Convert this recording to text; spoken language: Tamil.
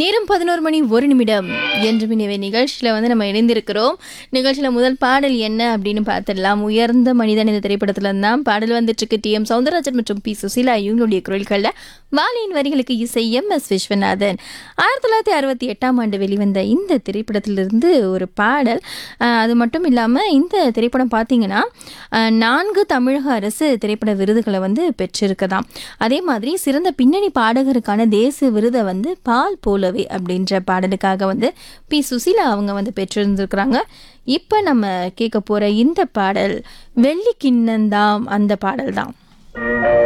நேரம் பதினோரு மணி ஒரு நிமிடம் என்று மினிவே நிகழ்ச்சியில் வந்து நம்ம இணைந்திருக்கிறோம் நிகழ்ச்சியில் முதல் பாடல் என்ன அப்படின்னு பார்த்துடலாம் உயர்ந்த மனிதன் இந்த திரைப்படத்துல தான் பாடல் வந்துட்டு இருக்கு டி எம் சௌந்தரராஜன் மற்றும் பி சுசீலா இவங்களுடைய குரல்களில் வாலியின் வரிகளுக்கு இசை எம் எஸ் விஸ்வநாதன் ஆயிரத்தி தொள்ளாயிரத்தி அறுபத்தி எட்டாம் ஆண்டு வெளிவந்த இந்த திரைப்படத்திலிருந்து ஒரு பாடல் அஹ், அது மட்டும் இல்லாமல் இந்த திரைப்படம் பார்த்தீங்கன்னா அஹ், நான்கு தமிழக அரசு திரைப்பட விருதுகளை வந்து பெற்றிருக்கதாம் அதே மாதிரி சிறந்த பின்னணி பாடகருக்கான தேசிய விருதை வந்து பால் போலவே அப்படின்ற பாடலுக்காக வந்து பி சுசீலா அவங்க வந்து பெற்றிருந்திருக்கிறாங்க இப்போ நம்ம கேட்க போகிற இந்த பாடல் வெள்ளி கிண்ணந்தாம் அந்த பாடல் தான்